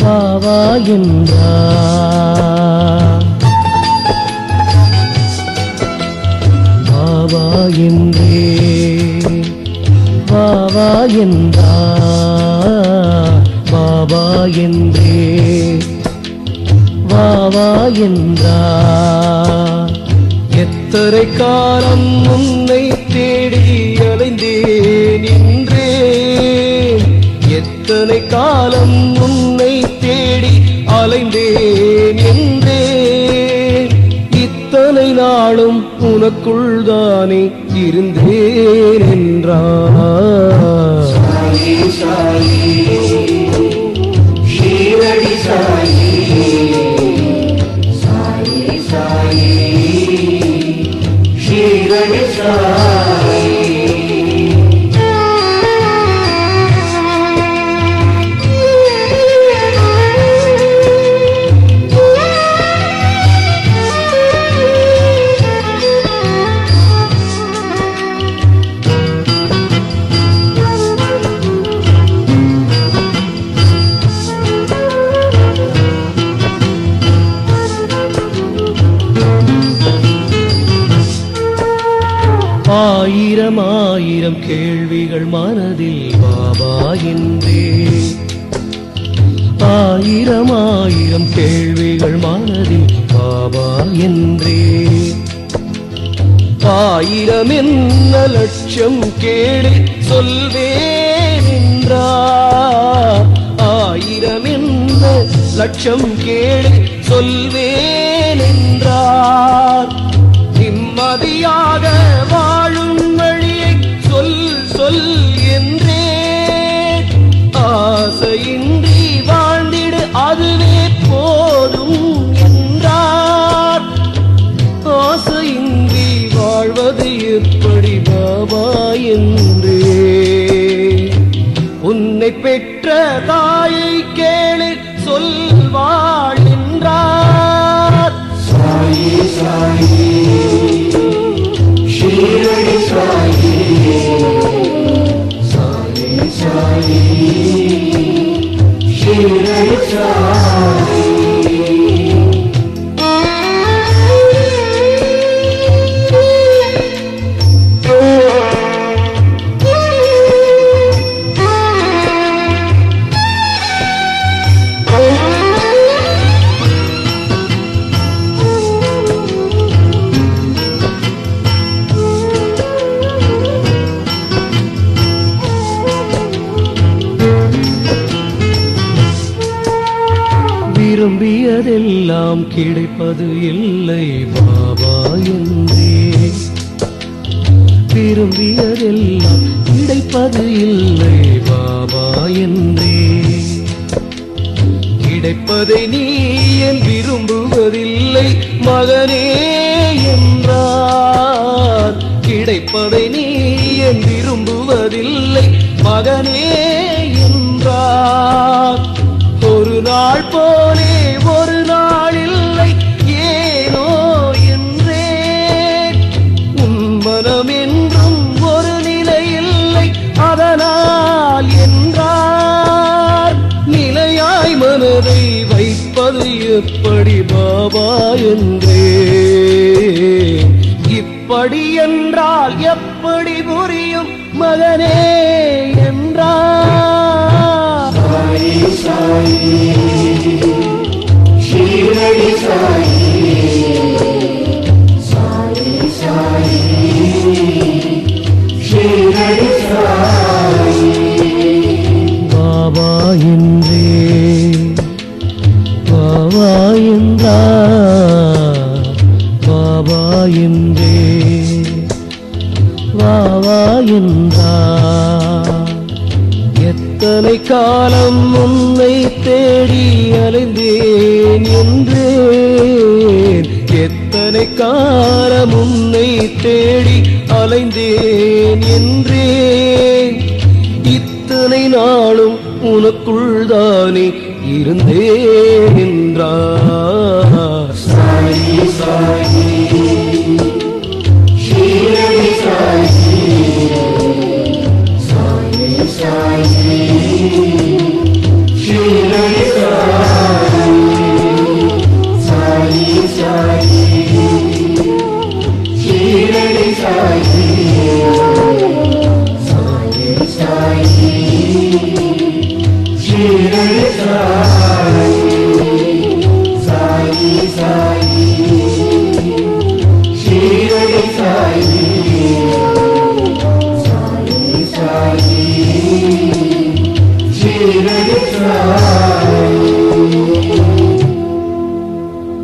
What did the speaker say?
வா வா என்றார் வா வா என்றே வா வா என்றார் வா வா என்றே வா வா என்றார் எத்தனை காலம் உன்னை தேடி அலைந்தேன் என்றேன் எத்தனை காலம் உன்னை தேடி அலைந்தேன் என்றேன் இத்தனை நாளும் உனக்குள் தானே இருந்தேன் என்றார் சாயி சாயி ஷீரடி சாயி சாயி சாயி ஷீரடி சாயி ஆயிரம் ஆயிரம் கேள்விகள் மனதில் பாபா என்றே ஆயிரம் ஆயிரம் கேள்விகள் மனதில் பாபா என்றே ஆயிரம் என்ன லட்சம் கேடு சொல்வேன் என்றார் ஆயிரம் என்ன லட்சம் கேடு சொல்வேன் என்றார் நிம்மதியாக வாழும் வழியை சொல் சொல் என்றே ஆசையின்றி வாழ்ந்திடு அதுவே போதும் என்றார் ஆசையின்றி வாழ்வது எப்படி பாபா என்றே உன்னை பெற்ற தாயை கேளு சொல்வாள் என்றார் சாயி சாயி ஷீரடி சாயி சாயி சாயி ஷீரடி சாயி விரும்பியதெல்லாம் கிடைப்பது இல்லை பாபா என்றே விரும்பியதெல்லாம் கிடைப்பது இல்லை பாபா என்றே கிடைப்பதை நீ என் விரும்புவதில்லை மகனே என்றார் கிடைப்பதை நீ என் விரும்புவதில்லை மகனே என்றார் ஒரு நாள் போலே ஒரு நாள் இல்லை ஏனோ என்றே உன் மனம் என்றும் ஒரு நிலை இல்லை அதனால் என்றார் நிலையாய் மனதை வைப்பது எப்படி பாபா என்றே இப்படி என்றால் எப்படி புரியும் மகனே என்றார் சாயி சாயி ஷீரடி சாயி சாயி சாயி ஷீரடி சாயி பாபா என்றே பாபா என்றார் பாபா என்றே பாபா என்றார் எத்தனை காலம் உன்னை தேடி அலைந்தேன் என்றேன் எத்தனை காலம் உன்னை தேடி அலைந்தேன் என்றேன் இத்தனை நாளும் உனக்குள் தானே இருந்தேன் என்றார் சாயி சாயி ஷீரடி சாயி சாயி சாயி ஷீரடி சாயி Shiradi Sai